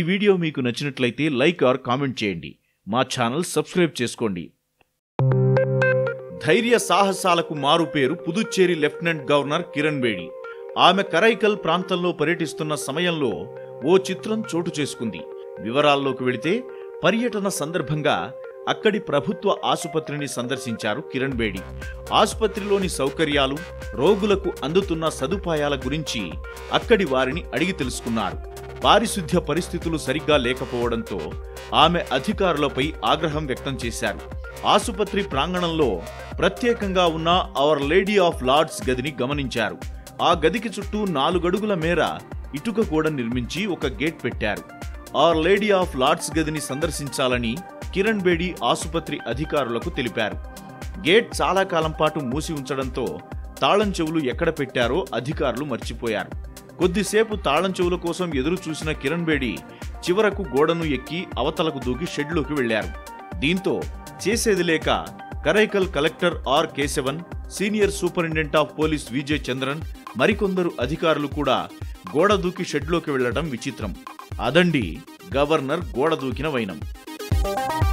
video మీకు నచ్చినట్లయితే like are comment చేయండి మా ఛానల్ సబ్స్క్రైబ్ చేసుకోండి ధైర్య సాహసాలకు మారు పేరు పుదుచ్చేరి లెఫ్టినెంట్ గవర్నర్ కిరణ్ బేడి ఆమె కరైకల్ ప్రాంతంలో పర్యటిస్తున్న సమయంలో ఓ చిత్రం చోటు చేసుకుంది వివరాల్లోకి వెళితే పర్యటన సందర్భంగా అక్కడి ప్రభుత్వ ఆసుపత్రిని సందర్శించారు కిరణ్ బేడి ఆసుపత్రిలోని సౌకర్యాలు రోగులకు అందుతున్న సదుపాయాల గురించి అక్కడి వారిని అడిగి తెలుసుకున్నారు పారిశుద్ధ్య పరిస్థితులు సరిగ్గా లేకపోవడంతో ఆమె అధికారులపై ఆగ్రహం వ్యక్తం చేశారు ఆసుపత్రి ప్రాంగణంలో ప్రత్యేకంగా ఉన్న అవర్ లేడీ ఆఫ్ లార్డ్స్ గదిని గమనించారు ఆ గదికి చుట్టూ నాలుగడుగుల మేర ఇటుక కూడా నిర్మించి ఒక గేట్ పెట్టారు అవర్ లేడీ ఆఫ్ లార్డ్స్ గదిని సందర్శించాలని కిరణ్ బేడి ఆసుపత్రి అధికారులకు తెలిపారు గేట్ చాలా కాలం పాటు మూసి ఉంచడంతో తాళం చెవులు ఎక్కడ పెట్టారో అధికారులు మర్చిపోయారు కొద్దిసేపు తాళం చెవుల కోసం ఎదురు చూసిన కిరణ్ బేడి చివరకు గోడను ఎక్కి అవతలకు దూకి షెడ్లోకి వెళ్లారు దీంతో చేసేది లేక Karaikal collector R Keshavan senior superintendent of police Vijay Chandran మరికొందరు అధికారులు కూడా గోడ దూకి షెడ్లోకి వెళ్లడం విచిత్రం అదండి గవర్నర్ గోడ దూకిన వైనం